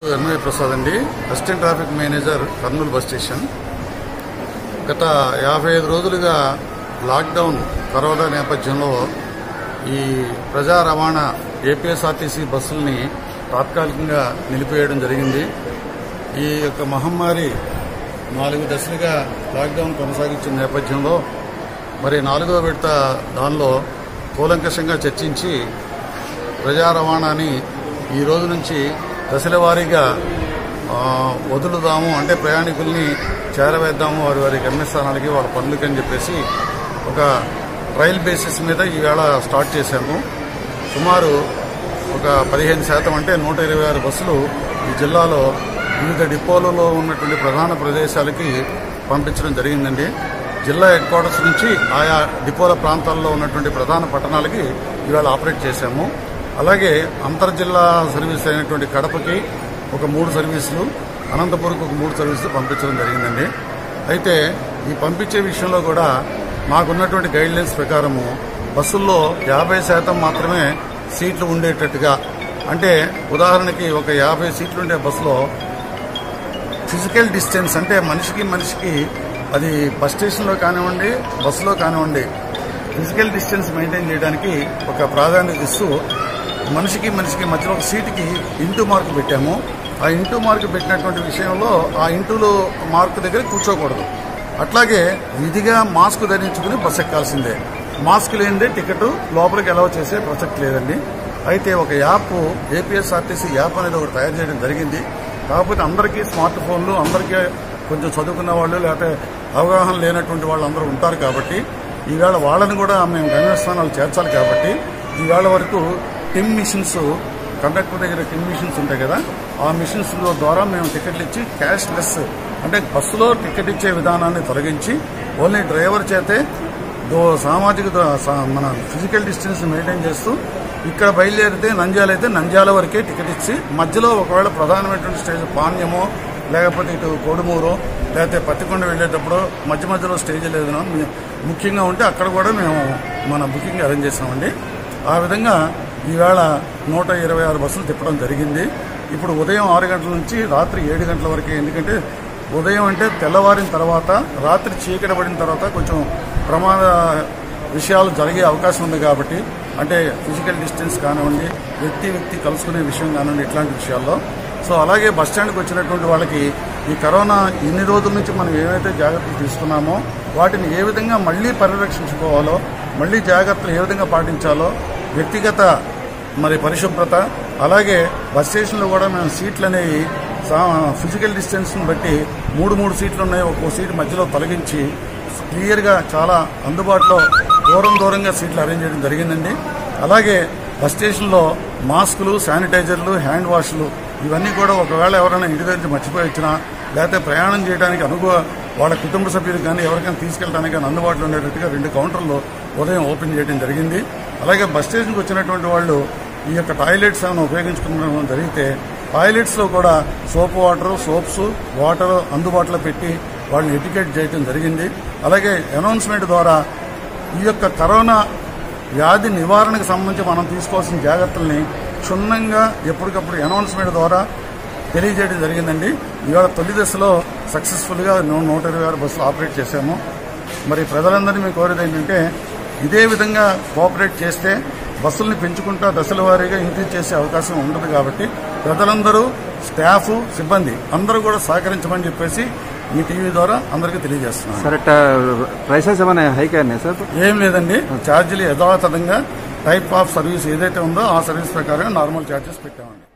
NY Prasad అండి assistant traffic manager Kurnool bus station గత యాభై ఐదు రోజులుగా లాక్డౌన్ కరోనా నేపథ్యంలో ఈ ప్రజా రవాణా ఏపీఎస్ఆర్టీసీ బస్సుల్ని తాత్కాలికంగా నిలిపివేయడం జరిగింది ఈ యొక్క మహమ్మారి నాలుగు దశలుగా లాక్డౌన్ కొనసాగించిన నేపథ్యంలో మరి నాలుగో విడత దానిలో కూలంకషంగా చర్చించి ప్రజా రవాణాని ఈ రోజు నుంచి దశల వారీగా ఆ, వదులుదాము అంటే ప్రయాణికుల్ని చేరవేద్దాము వారి వారి గమ్యస్థానాలకి వాళ్ళ పనులకి అని చెప్పేసి ఒక ట్రయల్ బేసిస్ మీద ఈవేళ స్టార్ట్ చేశాము సుమారు ఒక పదిహేను శాతం అంటే నూట ఇరవై ఆరు బస్సులు ఈ జిల్లాలో వివిధ డిపోలలో ఉన్నటువంటి ప్రధాన ప్రదేశాలకి పంపించడం జరిగిందండి జిల్లా హెడ్ క్వార్టర్స్ నుంచి ఆయా డిపోల ప్రాంతాల్లో ఉన్నటువంటి ప్రధాన పట్టణాలకి ఇవాళ ఆపరేట్ చేశాము అలాగే అంతర్జిల్లా సర్వీస్ అయినటువంటి కడపకి ఒక మూడు సర్వీసులు అనంతపురంకి ఒక మూడు సర్వీసులు పంపించడం జరిగిందండి అయితే ఈ పంపించే విషయంలో కూడా మాకున్నటువంటి గైడ్ లైన్స్ ప్రకారము బస్సుల్లో యాభై శాతం మాత్రమే సీట్లు ఉండేటట్టుగా అంటే ఉదాహరణకి ఒక యాభై సీట్లు ఉండే బస్సులో ఫిజికల్ డిస్టెన్స్ అంటే మనిషికి మనిషికి అది బస్ స్టేషన్లో కానివ్వండి బస్సులో కానివ్వండి ఫిజికల్ డిస్టెన్స్ మెయింటైన్ చేయడానికి ఒక ప్రాధాన్యత ఇస్తూ మనిషికి మనిషికి మధ్యలో ఒక సీటుకి ఇంటూ మార్క్ పెట్టాము ఆ ఇంటూ మార్క్ పెట్టినటువంటి విషయంలో ఆ ఇంటూలో మార్క్ దగ్గర కూర్చోకూడదు అట్లాగే విధిగా మాస్క్ ధరించుకుని బస్ ఎక్కాల్సిందే మాస్క్ లేనిదే టికెట్ లోపలికి అలౌ చేసే ప్రసక్తి లేదండి అయితే ఒక యాప్ ఏపీఎస్ఆర్టీసీ యాప్ అనేది ఒకటి తయారు చేయడం జరిగింది కాకపోతే అందరికీ స్మార్ట్ ఫోన్లు అందరికీ కొంచెం చదువుకున్న వాళ్ళు లేకపోతే అవగాహన లేనటువంటి వాళ్ళు అందరూ ఉంటారు కాబట్టి ఈవేళ వాళ్ళని కూడా మేము గమ్యస్థానాలు చేర్చాలి కాబట్టి ఈవేళ వరకు టిమ్ మిషన్స్ కండక్టర్ దగ్గర టిమ్ మిషన్స్ ఉంటాయి కదా ఆ మిషన్స్ ద్వారా మేము టికెట్లు ఇచ్చి క్యాష్ లెస్ అంటే బస్సులో టికెట్ ఇచ్చే విధానాన్ని తొలగించి ఓన్లీ డ్రైవర్ చేతే దో సామాజిక ద- సా- మన ఫిజికల్ డిస్టెన్స్ మెయింటైన్ చేస్తూ ఇక్కడ బయలుదేరితే నంద్యాల అయితే నంద్యాల వరకే టికెట్ ఇచ్చి మధ్యలో ఒకవేళ ప్రధానమైనటువంటి స్టేజ్ పాణ్యమో లేకపోతే ఇటు కొడుమూరు లేకపోతే పత్తికొండ వెళ్ళేటప్పుడు మధ్య మధ్యలో స్టేజ్ లేదనో మీ- ముఖ్యంగా ఉంటే అక్కడ కూడా మేము మన బుకింగ్ అరేంజ్ చేసామండి ఆ విధంగా ఈవేళ నూట ఇరవై ఆరు బస్సులు తిప్పడం జరిగింది ఇప్పుడు ఉదయం ఆరు గంటల నుంచి రాత్రి ఏడు గంటల వరకే ఎందుకంటే ఉదయం అంటే తెల్లవారిన తర్వాత రాత్రి చీకటి పడిన తర్వాత కొంచెం ప్రమాద విషయాలు జరిగే అవకాశం ఉంది కాబట్టి అంటే ఫిజికల్ డిస్టెన్స్ కానివ్వండి వ్యక్తి వ్యక్తి కలుసుకునే విషయం కానివ్వండి ఇట్లాంటి విషయాల్లో సో అలాగే బస్ స్టాండ్కి వచ్చినటువంటి వాళ్ళకి ఈ కరోనా ఇన్ని రోజుల నుంచి మనం ఏవైతే జాగ్రత్తలు తీసుకున్నామో వాటిని ఏ విధంగా మళ్ళీ పరిరక్షించుకోవాలో మళ్ళీ జాగ్రత్తలు ఏ విధంగా పాటించాలో వ్యక్తిగత మరి పరిశుభ్రత అలాగే బస్ స్టేషన్లో కూడా మేము సీట్లు అనేవి సా- ఫిజికల్ డిస్టెన్స్ని బట్టి మూడు మూడు సీట్లు ఉన్నాయి ఒక్కో సీటు మధ్యలో తొలగించి క్లియర్గా చాలా అందుబాటులో దూరం దూరంగా సీట్లు అరేంజ్ చేయడం జరిగిందండి అలాగే బస్ స్టేషన్లో మాస్కులు శానిటైజర్లు హ్యాండ్ వాష్లు ఇవన్నీ కూడా ఒకవేళ ఎవరైనా ఇంటి దగ్గర నుంచి మర్చిపోయి వచ్చినా లేకపోతే ప్రయాణం చేయడానికి అనుభవ వాళ్ళ కుటుంబ సభ్యులకు కానీ ఎవరికైనా తీసుకెళ్ళడానికి కానీ అందుబాటులో ఉండేటట్టుగా రెండు కౌంటర్లు ఉదయం ఓపెన్ చేయడం జరిగింది అలాగే బస్ స్టేషన్కి వచ్చినటువంటి వాళ్ళు ఈ యొక్క టాయిలెట్స్ ఏమైనా ఉపయోగించుకోవడం జరిగితే టాయిలెట్స్ లో కూడా సోప్ వాటర్ సోప్స్ వాటర్ అందుబాటులో పెట్టి వాళ్ళని ఎటికెట్ చేయడం జరిగింది అలాగే అనౌన్స్మెంట్ ద్వారా ఈ యొక్క కరోనా వ్యాధి నివారణకు సంబంధించి మనం తీసుకోవాల్సిన జాగ్రత్తల్ని క్షుణ్ణంగా ఎప్పటికప్పుడు అనౌన్స్మెంట్ ద్వారా తెలియజేయడం జరిగిందండి ఇవాళ తొలి దశలో సక్సెస్ఫుల్గా నూ- నూట ఇరవై ఆరు బస్సులు ఆపరేట్ చేశాము మరి ప్రజలందరినీ మేము కోరేది ఏంటంటే ఇదే విధంగా కోఆపరేట్ చేస్తే బస్సుల్ని పెంచుకుంటా దశల వారీగా ఇంక్రీజ్ చేసే అవకాశం ఉంటుంది కాబట్టి ప్రజలందరూ స్టాఫ్ సిబ్బంది అందరూ కూడా సహకరించమని చెప్పేసి మీ టీవీ ద్వారా అందరికీ తెలియజేస్తున్నాను సరే ప్రైసెస్ ఏమైనా హైక్ అయినాయి సార్ ఏం లేదండి ఛార్జీలు యథాతథంగా టైప్ ఆఫ్ సర్వీస్ ఏదైతే ఉందో ఆ సర్వీస్ ప్రకారం నార్మల్ ఛార్జెస్ పెట్టామండి